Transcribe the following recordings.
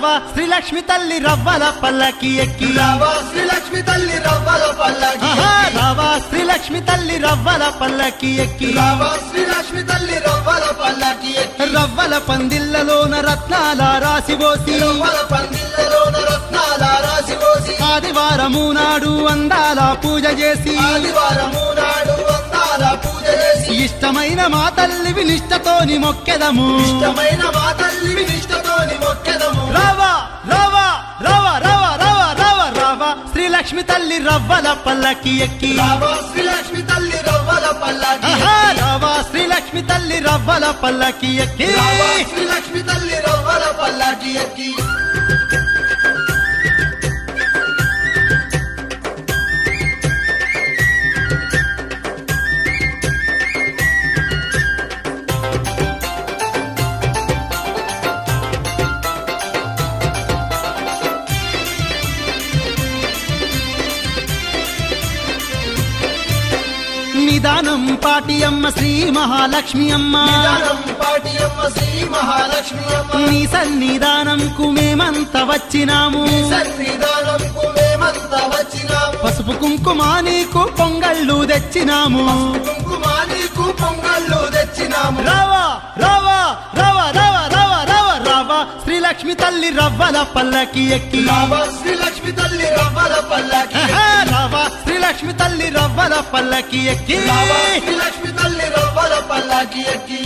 రావా శ్రీలక్ష్మి తల్లి రవ్వల పల్లకి ఎక్కి రావా శ్రీలక్ష్మి తల్లి రవ్వల పల్లకి ఆహా, రావా శ్రీలక్ష్మి తల్లి రవ్వల పల్లకి ఎక్కి రావా శ్రీలక్ష్మి తల్లి రవ్వల పల్లకి ఎక్కి రవ్వల పందిళ్ళలోన రత్నాల రాసిపోసి రవ్వల పందిళ్ళలోన రత్నాల రాసి పోసి ఆదివారము నాడు అందాల పూజ చేసి ఆదివారము నాడు అందాల పూజ చేసి ఇష్టమైన మా తల్లివి నిష్టతోని మొక్కెదము ఇష్టమైన మా తల్లి నిష్టతోని మొక్కెదము రావా రావా రావా రావా రావా రావా రావా శ్రీలక్ష్మి తల్లి రవ్వల పల్లకి ఎక్కి రావా శ్రీలక్ష్మి తల్లి రవ్వల పల్లకి ఆహా, రావా శ్రీలక్ష్మి తల్లి రవ్వల పల్లకి ఎక్కి రావా శ్రీలక్ష్మి తల్లి రవ్వల పల్లకి ఎక్కి నిదానం పాటి అమ్మ శ్రీ మహాలక్ష్మి అమ్మ నిదానం పాటియమ్మ శ్రీ మహాలక్ష్మి అమ్మ నీ సన్నిధానంకు మేమంత వచ్చినాము సన్నిధానంకు మేమంతా వచ్చినాము పసుపు కుంకుమ నీకు పొంగళ్ళు తెచ్చినాము కుంకుమ నీకు పొంగళ్ళు తెచ్చినాము రావా రావా రావా రావా రావా రావా రావా శ్రీలక్ష్మి తల్లి రవ్వల పల్లకి ఎక్కి రావా శ్రీలక్ష్మి తల్లి రవ్వల పల్లకి ఆహా, రావా శ్రీలక్ష్మి తల్లి రవ్వల పల్లకి ఎక్కి రావా శ్రీలక్ష్మి తల్లి రవ్వల పల్లకి ఎక్కి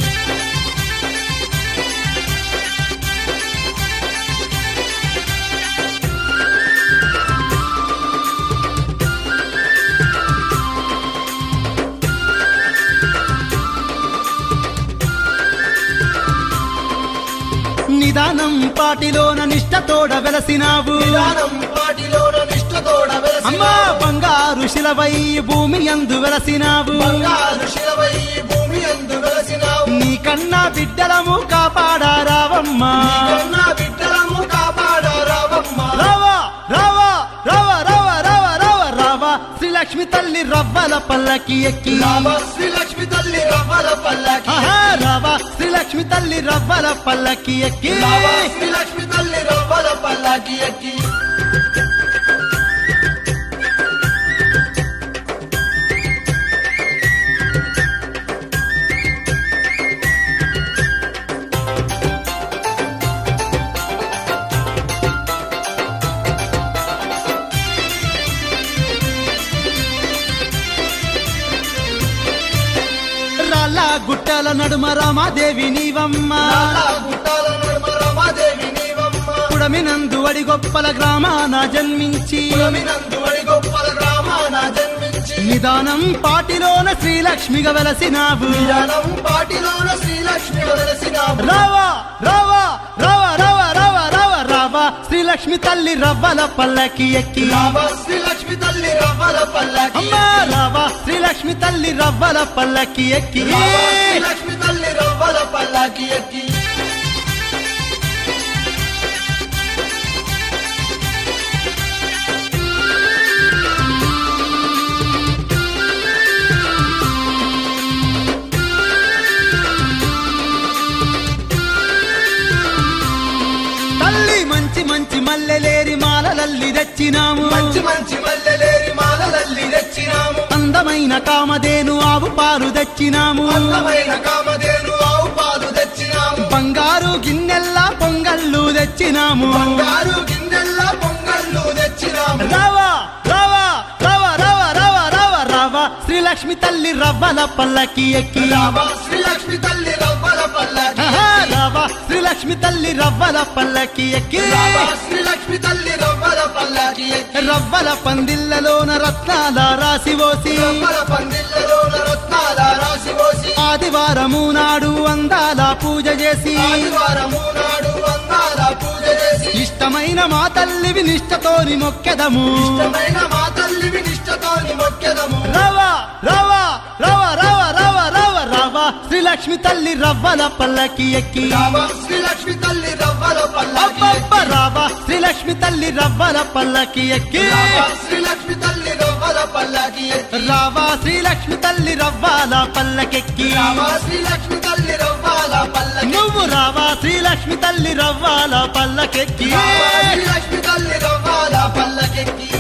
నిదానం పాటిలోన నిష్టతోడ వెలసినావు నిదానం పాటిలోన నిష్ఠతోడ వెలసిన అమ్మా బంగారు శిలవై భూమి అందు వెలసినావు బంగారు శిలవై భూమి ఎందు వెలసినావు నీ కన్నా బిడ్డలము కాపాడారావమ్మా కన్నా బిడ్డలము కాపాడా రావమ్మ రావా రావా రావా రావా రావా రావా రావా శ్రీలక్ష్మి తల్లి రవ్వల పల్లకి ఎక్కి రావా శ్రీలక్ష్మి తల్లి రవ్వల పల్లకి ఆహా, రావా శ్రీలక్ష్మి తల్లి రవ్వల పల్లకి ఎక్కి రావా శ్రీలక్ష్మి తల్లి రవ్వల పల్లకి ఎక్కి రాళ్ళ గుట్టల నడుమ రామాదేవి నీవమ్మ నాలా గుట్టాల నడుమ రమాదేవి నీవమ్మ పుడమినందు అడి గొప్పల గ్రామాన జన్మించి పురమినందు అడి గొప్పల గ్రామాన జన్మించి నిదానం పాటిలోన శ్రీలక్ష్మిగా వెలసినావు నిదానం పాటిలోన శ్రీలక్ష్మి వెలసినావు రావా రావా రావా రావా రావా రావా రావా శ్రీలక్ష్మి తల్లి రవ్వల పల్లకి ఎక్కి రావా శ్రీలక్ష్మి తల్లి రవ్వల పల్లకి అమ్మా రావా శ్రీలక్ష్మి తల్లి రవ్వల పల్లకి ఎక్కి రావా శ్రీలక్ష్మి తల్లి రవ్వల పల్లకి ఎక్కి తల్లి మంచి మంచి మల్లెలేరి మాలలల్లి తెచ్చినాము మంచి మంచి మల్లెలేరి మాలలల్లి తెచ్చినాము అందమైన కామధేను ఆవు పాలు తెచ్చినాము అందమైన కామధేను ఆవు పాలు తెచ్చినాము బంగారు గిన్నెల్లా పొంగళ్ళు తెచ్చినాము బంగారు గిన్నెల్ల పొంగళ్ళు తెచ్చినాము రావా రావా రావా రావా రావా రావా రావా శ్రీలక్ష్మి తల్లి రవ్వల పల్లకి ఎక్కి రావా శ్రీలక్ష్మి తల్లి రవ్వల పల్లకి ఆహా, రావా శ్రీలక్ష్మి తల్లి రవ్వల పల్లకి ఎక్కి రావా శ్రీలక్ష్మి తల్లి రవ్వల పల్లకి ఎక్కి రవ్వల పందిళ్ళలోన రత్నాల రాసిపోసి రవ్వల పందిళ్ళలోన రత్నాల రాసి పోసి ఆదివారము నాడు అందాల పూజ చేసి ఆదివారము నాడు అందాల పూజ చేసి ఇష్టమైన మా తల్లివి నిష్టతోని మొక్కెదము ఇష్టమైన మా తల్లివి నిష్టతోని మొక్కెదము రావా రావా రావా రావా రావా రావా రావా శ్రీలక్ష్మి తల్లి రవ్వల పల్లకి ఎక్కి రావా శ్రీలక్ష్మి తల్లి రవ్వల పల్లకి అబ్బబ్బ రావా శ్రీలక్ష్మి తల్లి రవ్వల పల్లకి ఎక్కి రావా శ్రీలక్ష్మి తల్లి రవ్వల పల్లకి ఎక్కి రావా శ్రీలక్ష్మి తల్లి రవ్వాల పల్లకెక్కి రావా శ్రీలక్ష్మి తల్లి రవ్వల పల్లకి నువ్వు రావా శ్రీలక్ష్మి తల్లి రవ్వాల పల్లకెక్కి రావా శ్రీలక్ష్మి తల్లి రవ్వాల పల్లకెక్కి